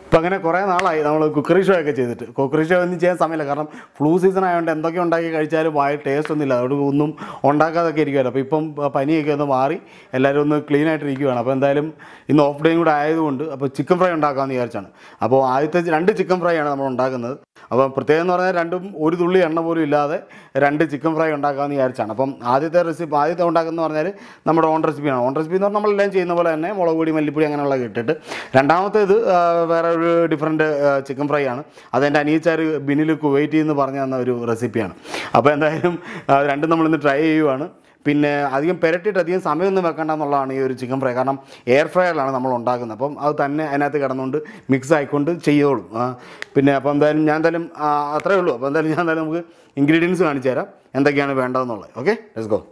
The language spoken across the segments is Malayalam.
ഇപ്പം അങ്ങനെ കുറേ നാളായി നമ്മൾ കുക്കറി ഷോ ഒക്കെ ചെയ്തിട്ട് കുക്കറി ഷോ ഒന്നും ചെയ്യാൻ സമയമില്ല കാരണം ഫ്ലൂ സീസൺ ആയതുകൊണ്ട് എന്തൊക്കെ ഉണ്ടാക്കി കഴിച്ചാലും വായ ടേസ്റ്റ് ഒന്നുമില്ല അതുകൊണ്ട് ഒന്നും ഉണ്ടാക്കാതൊക്കെ ഇരിക്കുമല്ലോ അപ്പോൾ ഇപ്പം പനിയൊക്കെ ഒന്ന് മാറി എല്ലാവരും ഒന്ന് ക്ലീൻ ആയിട്ട് ഇരിക്കുകയാണ് അപ്പോൾ എന്തായാലും ഇന്ന് ഓഫ് ഡേയും കൂടെ ആയതുകൊണ്ട് അപ്പോൾ ചിക്കൻ ഫ്രൈ ഉണ്ടാക്കാമെന്ന് വിചാരിച്ചാണ് അപ്പോൾ ആദ്യത്തെ രണ്ട് ചിക്കൻ ഫ്രൈ ആണ് നമ്മൾ ഉണ്ടാക്കുന്നത് അപ്പോൾ പ്രത്യേകം എന്ന് പറഞ്ഞാൽ രണ്ടും ഒരു തുള്ളി എണ്ണ പോലും ഇല്ലാതെ രണ്ട് ചിക്കൻ ഫ്രൈ ഉണ്ടാക്കാമെന്ന് വിചാരിച്ചാണ് അപ്പം ആദ്യത്തെ റെസിപ്പി ആദ്യത്തെ ഉണ്ടാക്കുന്നത് പറഞ്ഞാൽ നമ്മുടെ ഓൺ റെസിപ്പിയാണ് ഓൺ റെസിപ്പി എന്ന് പറഞ്ഞാൽ നമ്മളെല്ലാം ചെയ്യുന്ന പോലെ തന്നെ മുളക് പൊടി മല്ലിപ്പൊടി അങ്ങനെയുള്ള ഇട്ടിട്ട് രണ്ടാമത്തേത് ആ, വേറെ ഒരു ഡിഫറെൻറ്റ് ചിക്കൻ ഫ്രൈ ആണ് അതെൻ്റെ അനിയച്ചാർ ബിനിൽ കുവൈറ്റ് എന്ന് പറഞ്ഞു തന്ന ഒരു റെസിപ്പിയാണ് അപ്പോൾ എന്തായാലും ആ, രണ്ടും നമ്മളിന്ന് ട്രൈ ചെയ്യുവാണ് പിന്നെ അധികം പെരട്ടിയിട്ട് അധികം സമയമൊന്നും വെക്കണ്ട എന്നുള്ളതാണ് ഈ ഒരു ചിക്കൻ ഫ്രൈ കാരണം എയർ ഫ്രയറിലാണ് നമ്മൾ ഉണ്ടാക്കുന്നത് അപ്പം അത് തന്നെ അതിനകത്ത് കിടന്നുകൊണ്ട് മിക്സ് ആയിക്കൊണ്ട് ചെയ്തോളും ആ, പിന്നെ അപ്പോൾ എന്തായാലും ഞാൻ എന്തായാലും ആ, അത്രേ ഉള്ളൂ അപ്പോൾ എന്തായാലും ഞാൻ എന്തായാലും നമുക്ക് ഇൻഗ്രീഡിയൻസ് കാണിച്ചു തരാം എന്തൊക്കെയാണ് വേണ്ടതെന്നുള്ളത് ഓക്കെ ലെറ്റ്സ് ഗോ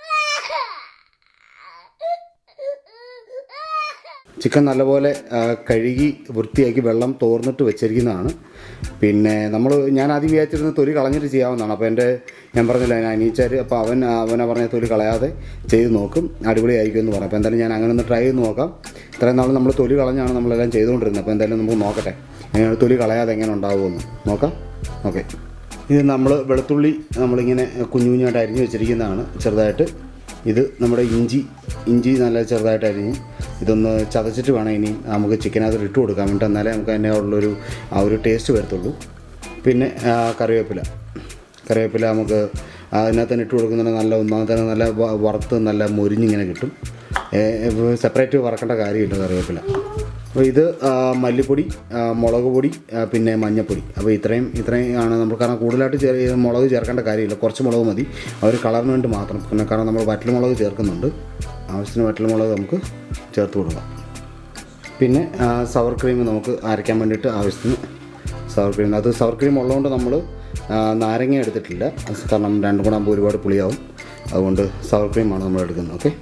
ചിക്കൻ നല്ലപോലെ ആ, കഴുകി വൃത്തിയാക്കി വെള്ളം തോർന്നിട്ട് വെച്ചിരിക്കുന്നതാണ് പിന്നെ നമ്മൾ ഞാൻ ആദ്യം വിചാരിച്ചിരുന്ന തൊലി കളഞ്ഞിട്ട് ചെയ്യാവുന്നതാണ് അപ്പോൾ എൻ്റെ ഞാൻ പറഞ്ഞില്ല ഞാൻ അനീച്ചാർ അപ്പോൾ അവൻ അവനെ പറഞ്ഞ തൊലി കളയാതെ ചെയ്ത് നോക്കും അടിപൊളിയായിരിക്കും എന്ന് പറഞ്ഞു അപ്പോൾ എന്തായാലും ഞാൻ അങ്ങനെ ഒന്ന് ട്രൈ ചെയ്ത് നോക്കാം ഇത്രയും നാൾ നമ്മൾ തൊലി കളഞ്ഞാണ് നമ്മളെല്ലാം ചെയ്തുകൊണ്ടിരുന്നത് അപ്പോൾ എന്തായാലും നമുക്ക് നോക്കട്ടെ എങ്ങനെ തൊലി കളയാതെ എങ്ങനെ ഉണ്ടാവുമെന്ന് നോക്കാം ഓക്കെ ഇത് നമ്മൾ വെളുത്തുള്ളി നമ്മളിങ്ങനെ കുഞ്ഞു കുഞ്ഞായിട്ട് അരിഞ്ഞ് വെച്ചിരിക്കുന്നതാണ് ചെറുതായിട്ട് ഇത് നമ്മുടെ ഇഞ്ചി ഇഞ്ചി നല്ല ചെറുതായിട്ട് അരിഞ്ഞ് ഇതൊന്ന് ചതച്ചിട്ട് വേണം ഇനി നമുക്ക് ചിക്കനകത്ത് ഇട്ട് കൊടുക്കാൻ വേണ്ടി എന്നാലേ നമുക്ക് അതിൻ്റെ ഉള്ളൊരു ആ ഒരു ടേസ്റ്റ് വരത്തുള്ളൂ പിന്നെ ആ, കറിവേപ്പില കറിവേപ്പില നമുക്ക് അതിനകത്ത് തന്നെ ഇട്ട് കൊടുക്കുന്നുണ്ടെങ്കിൽ നല്ല ഒന്നാമത് തന്നെ നല്ല വ- വറുത്ത് നല്ല മൊരിഞ്ഞിങ്ങനെ കിട്ടും സെപ്പറേറ്റ് വറക്കേണ്ട കാര്യമില്ല കറിവേപ്പില അപ്പോൾ ഇത് ആ, മല്ലിപ്പൊടി ആ, മുളക് പൊടി ആ, പിന്നെ മഞ്ഞൾപ്പൊടി അപ്പോൾ ഇത്രയും ഇത്രയും ആണ് നമ്മൾ കാരണം കൂടുതലായിട്ട് ചേർ ഈ മുളക് ചേർക്കേണ്ട കാര്യമില്ല കുറച്ച് മുളക് മതി ആ ഒരു കളറിന് വേണ്ടി മാത്രം പിന്നെ കാരണം നമ്മൾ വറ്റൽമുളക് ചേർക്കുന്നുണ്ട് ആവശ്യത്തിന് വറ്റൽമുളക് നമുക്ക് ചേർത്ത് കൊടുക്കാം പിന്നെ ആ, സവർ ക്രീം നമുക്ക് അരയ്ക്കാൻ വേണ്ടിയിട്ട് ആവശ്യത്തിന് സവർ ക്രീം അത് സവർ ക്രീം ഉള്ളതുകൊണ്ട് നമ്മൾ ആ, നാരങ്ങ എടുത്തിട്ടില്ല കാരണം രണ്ടും കൂടെ ആകുമ്പോൾ ഒരുപാട് പുളിയാവും അതുകൊണ്ട് സവർ ക്രീമാണ് നമ്മൾ എടുക്കുന്നത് ഓക്കെ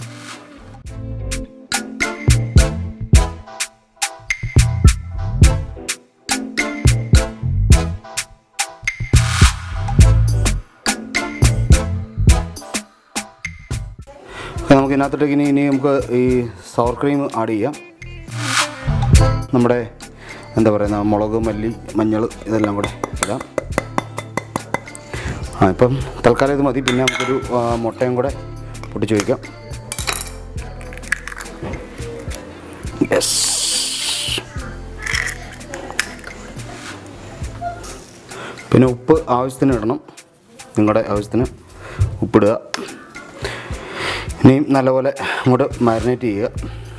നമുക്ക് ഇതിനകത്തോട്ട് ഇനി ഇനി നമുക്ക് ഈ സവർ ക്രീം ആഡ് ചെയ്യാം നമ്മുടെ എന്താ പറയുന്ന മുളക് മല്ലി മഞ്ഞൾ ഇതെല്ലാം കൂടെ ഇടാം ആ ഇപ്പം തൽക്കാലം ഇത് മതി പിന്നെ നമുക്കൊരു ആ, മുട്ടയും കൂടെ പൊട്ടിച്ച് വയ്ക്കാം യെസ് പിന്നെ ഉപ്പ് ആവശ്യത്തിന് ഇടണം നിങ്ങളുടെ ആവശ്യത്തിന് ഉപ്പിടുക ഇനിയും നല്ലപോലെ അങ്ങോട്ട് മാരിനേറ്റ് ചെയ്യുക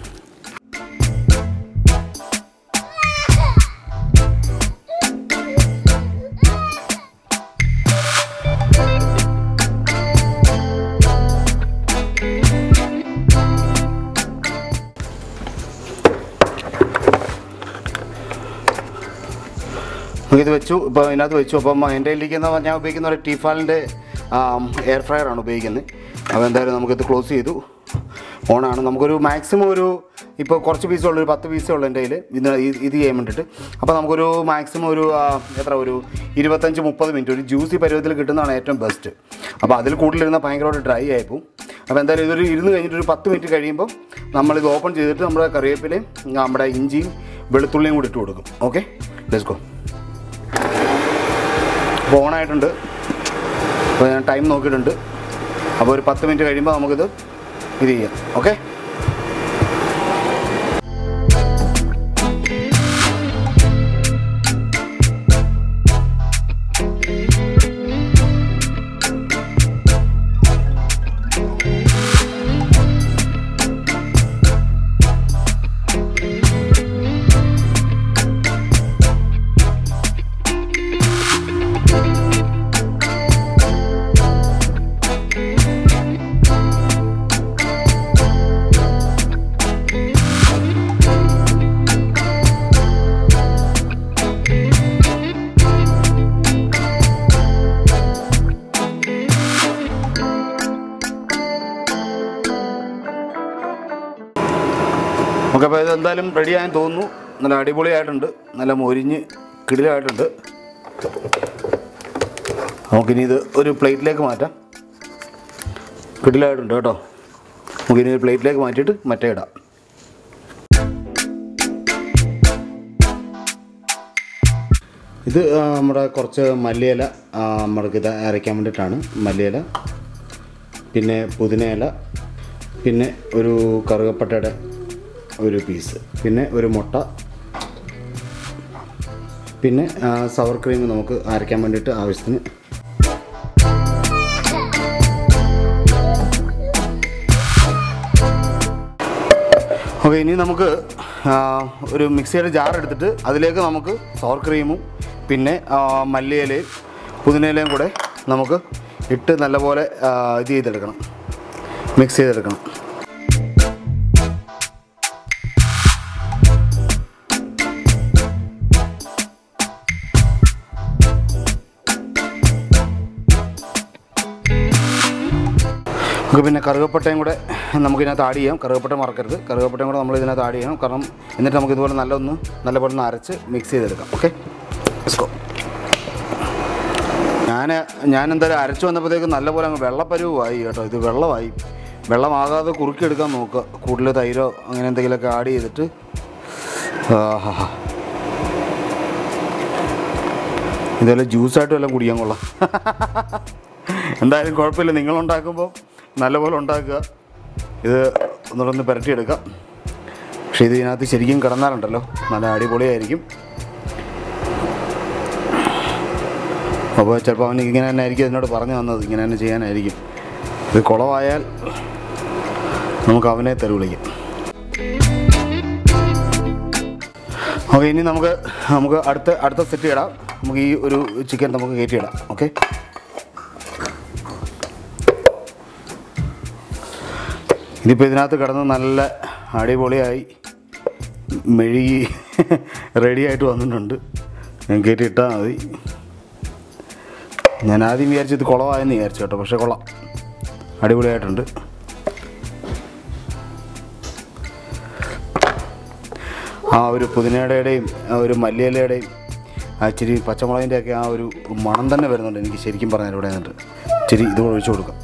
ഇത് വെച്ചു ഇപ്പോൾ ഇതിനകത്ത് വെച്ചു അപ്പം എൻ്റെ ഇരിക്കുന്ന ഞാൻ ഉപയോഗിക്കുന്ന ഒരു ടീഫാലിൻ്റെ എയർ ഫ്രയർ ആണ് ഉപയോഗിക്കുന്നത് അപ്പോൾ എന്തായാലും നമുക്കിത് ക്ലോസ് ചെയ്തു ഓണാണ് നമുക്കൊരു മാക്സിമം ഒരു ഇപ്പോൾ കുറച്ച് പീസേ ഉള്ളൂ ഒരു പത്ത് പീസേ ഉള്ളൂ എൻ്റെ കയ്യിൽ ഇത് ഇത് ഇത് ചെയ്യാൻ വേണ്ടിയിട്ട് അപ്പോൾ നമുക്കൊരു മാക്സിമം ഒരു ആ, എത്ര ഒരു ഇരുപത്തഞ്ച് മുപ്പത് മിനിറ്റ് ഒരു ജ്യൂസി പരുവത്തിൽ കിട്ടുന്നതാണ് ഏറ്റവും ബെസ്റ്റ് അപ്പോൾ അതിൽ കൂടുതലിരുന്നാൽ ഭയങ്കരമായിട്ട് ഡ്രൈ ആയിപ്പോവും അപ്പോൾ എന്തായാലും ഇതൊരു ഇരുന്ന് കഴിഞ്ഞിട്ട് ഒരു പത്ത് മിനിറ്റ് കഴിയുമ്പോൾ നമ്മളിത് ഓപ്പൺ ചെയ്തിട്ട് നമ്മുടെ കറിവേപ്പിലയും നമ്മുടെ ഇഞ്ചിയും വെളുത്തുള്ളിയും കൂടി ഇട്ട് കൊടുക്കും ഓക്കെ ലെറ്റ്സ് ഗോ അപ്പോൾ ഓണായിട്ടുണ്ട് അപ്പോൾ ഞാൻ ടൈം നോക്കിയിട്ടുണ്ട് അപ്പോൾ ഒരു പത്ത് മിനിറ്റ് കഴിയുമ്പോൾ നമുക്കിത് ഇത് ചെയ്യാം ഓക്കെ ഓക്കെ അപ്പോൾ ഇത് എന്തായാലും റെഡി ആയെന്ന് തോന്നുന്നു നല്ല അടിപൊളിയായിട്ടുണ്ട് നല്ല മൊരിഞ്ഞ് കിടിലായിട്ടുണ്ട് നമുക്കിനി ഇത് ഒരു പ്ലേറ്റിലേക്ക് മാറ്റാം കിടിലായിട്ടുണ്ട് കേട്ടോ നമുക്കിനി ഒരു പ്ലേറ്റിലേക്ക് മാറ്റിയിട്ട് മറ്റേ ഇടാം ഇത് ആ, നമ്മുടെ കുറച്ച് മല്ലിയില ആ, നമ്മൾക്ക് ഇത് അരയ്ക്കാൻ വേണ്ടിയിട്ടാണ് മല്ലിയില പിന്നെ പുതിനയില പിന്നെ ഒരു കറുകപ്പട്ടയുടെ ഒരു പീസ് പിന്നെ ഒരു മുട്ട പിന്നെ ആ, സവർ ക്രീം നമുക്ക് അരയ്ക്കാൻ വേണ്ടിയിട്ട് ആവശ്യത്തിന് ഓക്കെ ഇനി നമുക്ക് ആ, ഒരു മിക്സിയുടെ ജാർ എടുത്തിട്ട് അതിലേക്ക് നമുക്ക് സവർ ക്രീമും പിന്നെ ആ, മല്ലിയിലയും പുതിനയിലയും കൂടെ നമുക്ക് ഇട്ട് നല്ലപോലെ ആ, ഇത് ചെയ്തെടുക്കണം മിക്സ് ചെയ്തെടുക്കണം നമുക്ക് പിന്നെ കറുകപ്പട്ടയും കൂടെ നമുക്ക് ഇതിനകത്ത് ആഡ് ചെയ്യാം കറുകപ്പട്ട മറക്കരുത് കറുകപ്പട്ടയും കൂടെ നമ്മൾ ഇതിനകത്ത് ആഡ് ചെയ്യണം കാരണം എന്നിട്ട് നമുക്ക് ഇതുപോലെ നല്ലൊന്ന് നല്ലപോലെ ഒന്ന് അരച്ച് മിക്സ് ചെയ്തെടുക്കാം ഓക്കെ ലെറ്റ്സ് ഞാൻ ഞാൻ എന്തായാലും അരച്ച് വന്നപ്പോഴത്തേക്ക് നല്ലപോലെ അങ്ങ് വെള്ളപ്പരുവായി കേട്ടോ ഇത് വെള്ളമായി വെള്ളമാകാതെ കുറുക്കിയെടുക്കാൻ നോക്കുക കൂടുതൽ തൈരോ അങ്ങനെ എന്തെങ്കിലുമൊക്കെ ആഡ് ചെയ്തിട്ട് ആഹാ ഇതുപോലെ ജ്യൂസായിട്ട് വല്ലതും കുടിക്കാൻ കൊള്ളാം എന്തായാലും കുഴപ്പമില്ല നിങ്ങളുണ്ടാക്കുമ്പോൾ നല്ലപോലെ ഉണ്ടാക്കുക ഇത് ഒന്നുകൂടെ പുരട്ടിയെടുക്കാം പക്ഷേ ഇത് ഇതിനകത്ത് ശരിക്കും കിടന്നാലുണ്ടല്ലോ നല്ല അടിപൊളിയായിരിക്കും അപ്പോൾ ചിലപ്പോൾ അവന് ഇങ്ങനെ തന്നെ ആയിരിക്കും എന്നോട് പറഞ്ഞു തന്നത് ഇങ്ങനെ തന്നെ ചെയ്യാനായിരിക്കും ഇത് കുളമായാൽ നമുക്ക് അവനെ തെറി വിളിക്കാം ഓക്കെ ഇനി നമുക്ക് നമുക്ക് അടുത്ത അടുത്ത സെറ്റ് ഇടാം നമുക്ക് ഈ ഒരു ചിക്കൻ നമുക്ക് കയറ്റിയിടാം ഓക്കെ ഇതിപ്പോൾ ഇതിനകത്ത് കിടന്ന് നല്ല അടിപൊളിയായി മെഴുകി റെഡിയായിട്ട് വന്നിട്ടുണ്ട് ഞാൻ കയറ്റിയിട്ടാൽ മതി ഞാൻ ആദ്യം വിചാരിച്ചു ഇത് കുളമായെന്ന് വിചാരിച്ചു കേട്ടോ പക്ഷേ കൊള്ളാം അടിപൊളിയായിട്ടുണ്ട് ആ ഒരു പുതിനയുടെയും ആ ഒരു മല്ലിയിലയുടെയും ആ ഇച്ചിരി പച്ചമുളകിൻ്റെ ഒക്കെ ആ ഒരു മണം തന്നെ വരുന്നുണ്ട് എനിക്ക് ശരിക്കും പറഞ്ഞാൽ ഇവിടെ നിന്നിട്ട് ഇച്ചിരി ഇത് കൂടെ ഒഴിച്ചു കൊടുക്കാം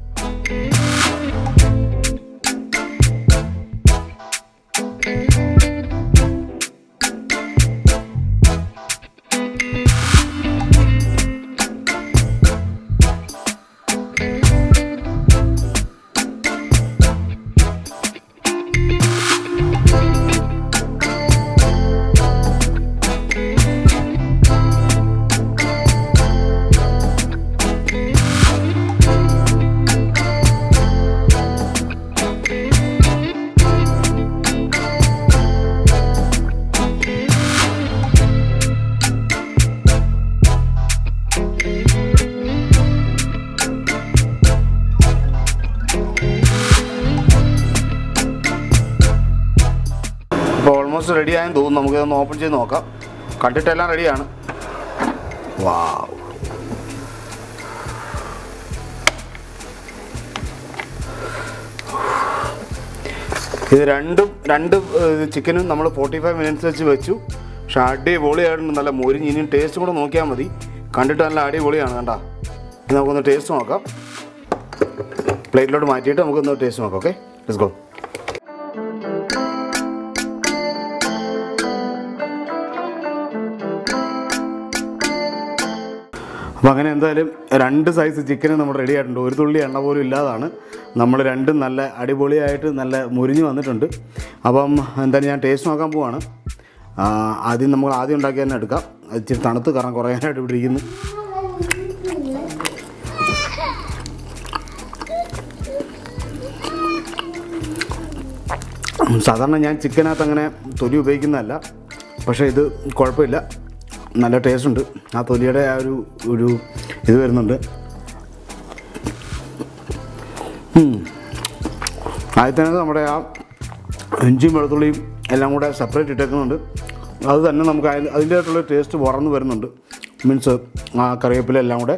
ഇപ്പോൾ ഓൾമോസ്റ്റ് റെഡി ആയെന്ന് തോന്നുന്നു നമുക്കിതൊന്ന് ഓപ്പൺ ചെയ്ത് നോക്കാം കണ്ടിട്ടെല്ലാം റെഡിയാണ് വാവ് ഇത് രണ്ടും രണ്ട് ഏഹ്, ചിക്കനും നമ്മൾ ഫോർട്ടി ഫൈവ് മിനിറ്റ്സ് വെച്ച് വെച്ചു പക്ഷെ അടിപൊളിയായിട്ടുണ്ട് നല്ല മൊരിഞ്ഞ് ഇനിയും ടേസ്റ്റ് കൂടെ നോക്കിയാൽ മതി കണ്ടിട്ട് നല്ല അടിപൊളിയാണ് കണ്ടാ ഇനി നമുക്കൊന്ന് ടേസ്റ്റ് നോക്കാം പ്ലേറ്റിലോട്ട് മാറ്റിയിട്ട് നമുക്കൊന്ന് ടേസ്റ്റ് നോക്കാം ഓക്കെ ലെറ്റ്സ് ഗോ അപ്പോൾ അങ്ങനെ എന്തായാലും രണ്ട് സൈസ് ചിക്കന് നമ്മൾ റെഡി ആയിട്ടുണ്ട് ഒരു തുള്ളി എണ്ണ പോലും ഇല്ലാതാണ് നമ്മൾ രണ്ടും നല്ല അടിപൊളിയായിട്ട് നല്ല മുരിഞ്ഞ് വന്നിട്ടുണ്ട് അപ്പം എന്തായാലും ഞാൻ ടേസ്റ്റ് നോക്കാൻ പോവാണ് ആ, ആദ്യം നമ്മൾ ആദ്യം ഉണ്ടാക്കി തന്നെ എടുക്കാം അത് ഇച്ചിരി തണുത്ത് കാരണം കുറേ നേരമായിട്ട് ഇവിടെ ഇരിക്കുന്നു സാധാരണ ഞാൻ ചിക്കനകത്ത് അങ്ങനെ തൊലി ഉപയോഗിക്കുന്നതല്ല പക്ഷേ ഇത് കുഴപ്പമില്ല നല്ല ടേസ്റ്റ് ഉണ്ട് ആ തൊലിയുടെ ആ ഒരു ഒരു ഇത് വരുന്നുണ്ട് ഉം. ആദ്യത്തേനകത്ത് നമ്മുടെ ആ ഇഞ്ചിയും വെളുത്തുള്ളിയും എല്ലാം കൂടെ സെപ്പറേറ്റ് ഇട്ടേക്കുന്നുണ്ട് അത് തന്നെ നമുക്ക് അതിന് അതിൻ്റെതായിട്ടുള്ള ടേസ്റ്റ് വറന്ന് വരുന്നുണ്ട് മീൻസ് ആ കറിവേപ്പില എല്ലാം കൂടെ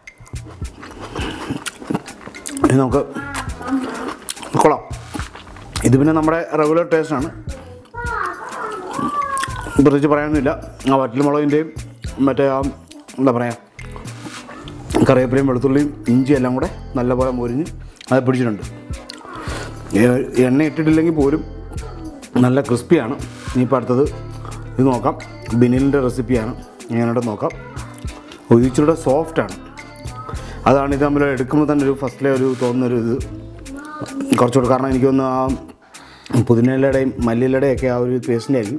ഇനി നമുക്ക് കൊള്ളാം ഇത് പിന്നെ നമ്മുടെ റെഗുലർ ടേസ്റ്റാണ് പ്രത്യേകിച്ച് പറയാനൊന്നുമില്ല ആ വറ്റൽമുളകിൻ്റെയും മറ്റേ ആ എന്താ പറയുക കറിവേപ്പിലയും വെളുത്തുള്ളിയും ഇഞ്ചി എല്ലാം കൂടെ നല്ലപോലെ മുരിഞ്ഞ് അത് പിടിച്ചിട്ടുണ്ട് എ- എണ്ണ ഇട്ടിട്ടില്ലെങ്കിൽ പോലും നല്ല ക്രിസ്പിയാണ് ഇനിയിപ്പോൾ അടുത്തത് ഇത് നോക്കാം ബിനിലിൻ്റെ റെസിപ്പിയാണ് ഞാനോട് നോക്കാം ഓ, ഇത് ഇച്ചിരൂടെ സോഫ്റ്റാണ് അതാണ് ഇത് നമ്മൾ എടുക്കുമ്പോൾ തന്നെ ഒരു ഫസ്റ്റിലെ ഒരു തോന്നുന്നൊരു ഇത് കുറച്ചുകൂടെ കാരണം എനിക്ക് തോന്നുന്നു ആ പുതിനയിലയുടെയും മല്ലിയിലയുടെയും ഒക്കെ ആ ഒരു ടേസ്റ്റിൻ്റെ ആയിരിക്കും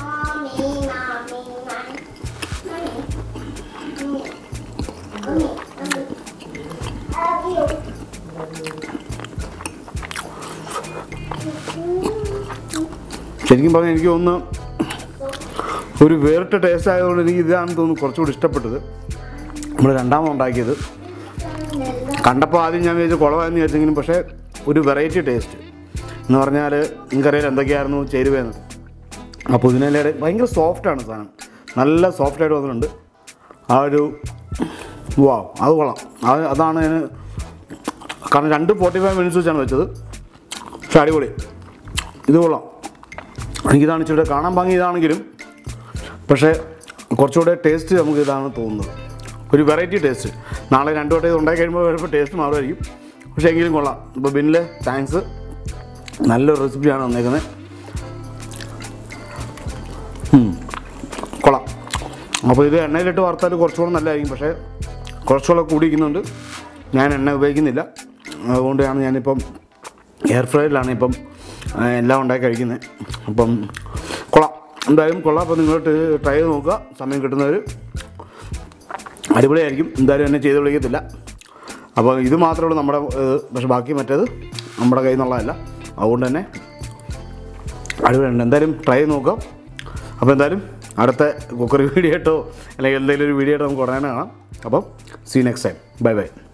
ശരിക്കും പറഞ്ഞാൽ എനിക്ക് തോന്നുന്നു ഒരു വേറിട്ട ടേസ്റ്റ് ആയതുകൊണ്ട് എനിക്ക് ഇതാണ് തോന്നുന്നു കുറച്ചുകൂടി ഇഷ്ടപ്പെട്ടത് നമ്മൾ രണ്ടാമത് ഉണ്ടാക്കിയത് കണ്ടപ്പോൾ ആദ്യം ഞാൻ വിചാരിച്ചു കുളമായെന്ന് വിചാരിച്ചെങ്കിലും പക്ഷേ ഒരു വെറൈറ്റി ടേസ്റ്റ് എന്ന് പറഞ്ഞാൽ നിങ്ങൾക്കറിയാം എന്തൊക്കെയായിരുന്നു ചേരുവയെന്ന് ആ പുതിനയിലയുടെ ഭയങ്കര സോഫ്റ്റാണ് സാധനം നല്ല സോഫ്റ്റായിട്ട് വന്നിട്ടുണ്ട് ആ ഒരു വാ അത് കൊള്ളാം അത് അതാണ് ഞാൻ കാരണം രണ്ട് ഫോർട്ടി ഫൈവ് മിനിറ്റ്സ് വെച്ചാണ് വെച്ചത് പക്ഷെ അടിപൊളി ഇത് കൊള്ളാം എനിക്കിതാണ് ഇച്ചിരി കാണാൻ ഭംഗി ഇതാണെങ്കിലും പക്ഷേ കുറച്ചുകൂടെ ടേസ്റ്റ് നമുക്ക് ഇതാണ് തോന്നുന്നത് ഒരു വെറൈറ്റി ടേസ്റ്റ് നാളെ രണ്ടു വട്ടം ഇത് ഉണ്ടാക്കി കഴിയുമ്പോൾ ചിലപ്പോൾ ടേസ്റ്റ് മാറുമായിരിക്കും പക്ഷേ എങ്കിലും കൊള്ളാം ഇപ്പോൾ ബിന്നിലെ താങ്ക്സ് നല്ലൊരു റെസിപ്പിയാണ് വന്നേക്കുന്നത് ഉം. കൊള്ളാം അപ്പോൾ ഇത് എണ്ണയിലിട്ട് വറുത്താൽ കുറച്ചുകൂടെ നല്ലതായിരിക്കും പക്ഷേ കുറച്ചുകൂടെ കൂടിയിരിക്കുന്നുണ്ട് ഞാൻ എണ്ണ ഉപയോഗിക്കുന്നില്ല അതുകൊണ്ടാണ് ഞാനിപ്പം എയർ ഫ്രൈഡിലാണ് ഇപ്പം ആ, എല്ലാം ഉണ്ടാക്കി കഴിക്കുന്നത് അപ്പം കൊള്ളാം എന്തായാലും കൊള്ളാം അപ്പോൾ നിങ്ങൾ ട്രൈ ചെയ്ത് നോക്കുക സമയം കിട്ടുന്നവർ അടിപൊളിയായിരിക്കും എന്തായാലും എന്നെ ചെയ്ത് വിളിക്കത്തില്ല അപ്പോൾ ഇത് മാത്രമേ ഉള്ളൂ നമ്മുടെ ഇത് പക്ഷെ ബാക്കി മറ്റേത് നമ്മുടെ കയ്യിൽ നിന്നുള്ളതല്ല അതുകൊണ്ട് തന്നെ അടിപൊളിയുണ്ട് എന്തായാലും ട്രൈ ചെയ്ത് നോക്കാം അപ്പോൾ എന്തായാലും അടുത്ത കുക്കറി വീഡിയോ ആയിട്ടോ അല്ലെങ്കിൽ എന്തെങ്കിലും ഒരു വീഡിയോ ആയിട്ടോ നമുക്ക് ഉടനെ കാണാം അപ്പം see next time bye by